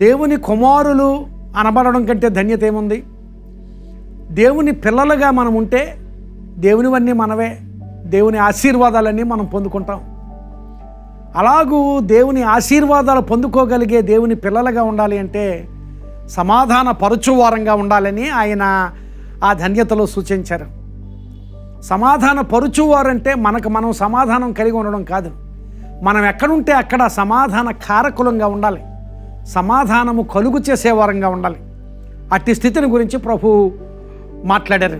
దేవుని కుమారులు అనబడడం కంటే ధన్యత ఏముంది దేవుని పిల్లలుగా మనం ఉంటే దేవునివన్నీ మనవే దేవుని ఆశీర్వాదాలన్నీ మనం పొందుకుంటాం అలాగూ దేవుని ఆశీర్వాదాలు పొందుకోగలిగే దేవుని పిల్లలుగా ఉండాలి అంటే సమాధాన పరుచువారంగా ఉండాలని ఆయన ఆ ధన్యతలో సూచించారు సమాధాన పరుచువారంటే మనకు మనం సమాధానం కలిగి ఉండడం కాదు మనం ఎక్కడుంటే అక్కడ సమాధాన కారకులంగా ఉండాలి సమాధానము కలుగు చేసేవారంగా ఉండాలి అట్టి స్థితిని గురించి ప్రభు మాట్లాడారు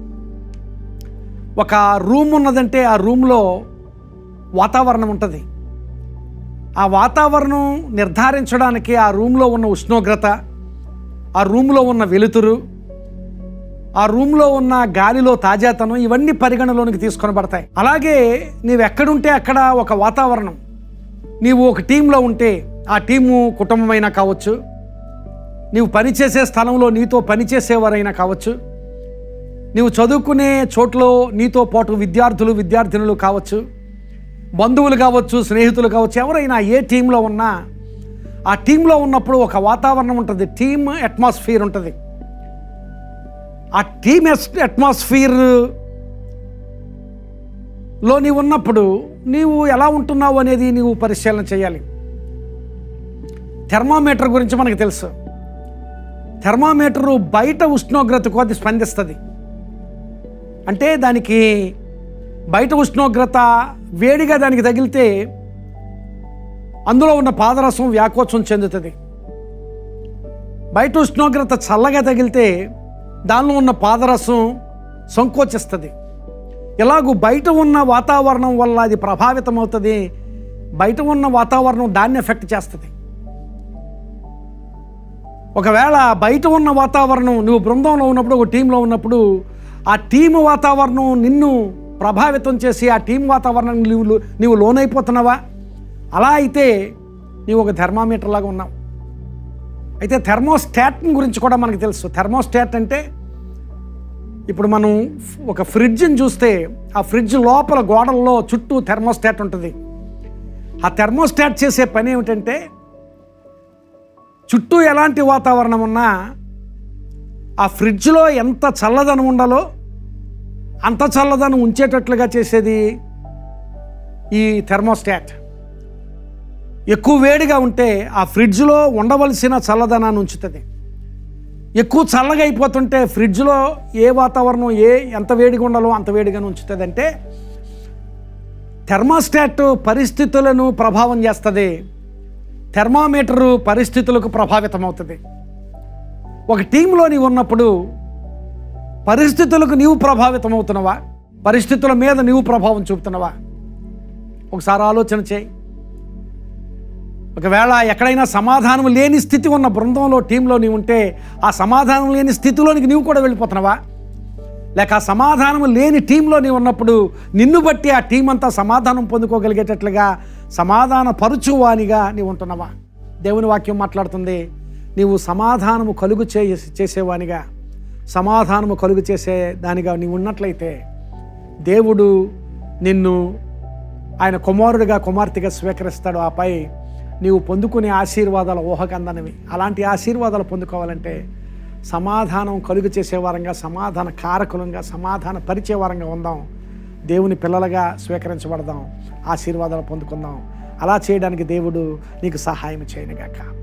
ఒక రూమ్ ఉన్నదంటే ఆ రూమ్లో వాతావరణం ఉంటుంది ఆ వాతావరణం నిర్ధారించడానికి ఆ రూమ్లో ఉన్న ఉష్ణోగ్రత ఆ రూమ్లో ఉన్న వెలుతురు ఆ రూమ్లో ఉన్న గాలిలో తాజాతనం ఇవన్నీ పరిగణలోనికి తీసుకొని పడతాయి అలాగే నీవు ఎక్కడుంటే అక్కడ ఒక వాతావరణం నీవు ఒక టీంలో ఉంటే ఆ టీము కుటుంబమైనా కావచ్చు నీవు పనిచేసే స్థలంలో నీతో పనిచేసేవారైనా కావచ్చు నీవు చదువుకునే చోట్లో నీతో పాటు విద్యార్థులు విద్యార్థినులు కావచ్చు బంధువులు కావచ్చు స్నేహితులు కావచ్చు ఎవరైనా ఏ టీంలో ఉన్నా ఆ టీంలో ఉన్నప్పుడు ఒక వాతావరణం ఉంటుంది టీమ్ అట్మాస్ఫియర్ ఉంటుంది ఆ టీమ్ అట్మాస్ఫియర్ లో నీవు ఉన్నప్పుడు నీవు ఎలా ఉంటున్నావు అనేది నీవు పరిశీలన చేయాలి థెర్మామీటర్ గురించి మనకు తెలుసు థెర్మామీటరు బయట ఉష్ణోగ్రతకు అది స్పందిస్తుంది అంటే దానికి బయట ఉష్ణోగ్రత వేడిగా దానికి తగిలితే అందులో ఉన్న పాదరసం వ్యాకోచం చెందుతుంది బయట ఉష్ణోగ్రత చల్లగా తగిలితే దానిలో ఉన్న పాదరసం సంకోచిస్తుంది ఇలాగూ బయట ఉన్న వాతావరణం వల్ల అది ప్రభావితం అవుతుంది బయట ఉన్న వాతావరణం దాన్ని ఎఫెక్ట్ చేస్తుంది ఒకవేళ బయట ఉన్న వాతావరణం నువ్వు బృందంలో ఉన్నప్పుడు ఒక టీంలో ఉన్నప్పుడు ఆ టీం వాతావరణం నిన్ను ప్రభావితం చేసి ఆ టీం వాతావరణం నువ్వు నీవు లోనైపోతున్నావా అలా అయితే నీవు ఒక థెర్మామీటర్ లాగా ఉన్నావు అయితే థెర్మోస్టాట్ గురించి కూడా మనకు తెలుసు థెర్మోస్టాట్ అంటే ఇప్పుడు మనం ఒక ఫ్రిడ్జ్ని చూస్తే ఆ ఫ్రిడ్జ్ లోపల గోడల్లో చుట్టూ థెర్మోస్టాట్ ఉంటుంది ఆ థెర్మోస్టాట్ చేసే పని ఏమిటంటే చుట్టూ ఎలాంటి వాతావరణం ఉన్నా ఆ ఫ్రిడ్జ్లో ఎంత చల్లదనం ఉండాలో అంత చల్లదనం ఉంచేటట్లుగా చేసేది ఈ థెర్మోస్టాట్ ఎక్కువ వేడిగా ఉంటే ఆ ఫ్రిడ్జ్లో ఉండవలసిన చల్లదనాన్ని ఉంచుతుంది ఎక్కువ చల్లగా అయిపోతుంటే ఫ్రిడ్జ్లో ఏ వాతావరణం ఏ ఎంత వేడిగా ఉండాలో అంత వేడిగానే ఉంచుతుంది అంటే థెర్మోస్టాట్ పరిస్థితులను ప్రభావం చేస్తుంది థెర్మామీటరు పరిస్థితులకు ప్రభావితం అవుతుంది ఒక టీంలో నీవు ఉన్నప్పుడు పరిస్థితులకు నీవు ప్రభావితం అవుతున్నావా పరిస్థితుల మీద నీవు ప్రభావం చూపుతున్నావా ఒకసారి ఆలోచన చేయి ఒకవేళ ఎక్కడైనా సమాధానం లేని స్థితి ఉన్న బృందంలో టీంలో నీవు ఉంటే ఆ సమాధానం లేని స్థితిలోనికి నీవు కూడా వెళ్ళిపోతున్నావా లేక ఆ సమాధానం లేని టీంలో నీవు ఉన్నప్పుడు నిన్ను బట్టి ఆ టీం అంతా సమాధానం పొందుకోగలిగేటట్లుగా సమాధాన పరుచువానిగా నీవు ఉంటున్నావా దేవుని వాక్యం మాట్లాడుతుంది నీవు సమాధానము కలుగు చే చేసేవానిగా సమాధానము కలుగు చేసే దానిగా నీవు ఉన్నట్లయితే దేవుడు నిన్ను ఆయన కుమారుడిగా కుమార్తెగా స్వీకరిస్తాడు ఆపై నీవు పొందుకునే ఆశీర్వాదాల ఊహకందనవి అలాంటి ఆశీర్వాదాలు పొందుకోవాలంటే సమాధానం కలుగు చేసేవారంగా సమాధాన కారకులంగా సమాధాన పరిచేవారంగా ఉందాం దేవుని పిల్లలుగా స్వీకరించబడదాం ఆశీర్వాదాలు పొందుకుందాం అలా చేయడానికి దేవుడు నీకు సహాయం చేయనుగాక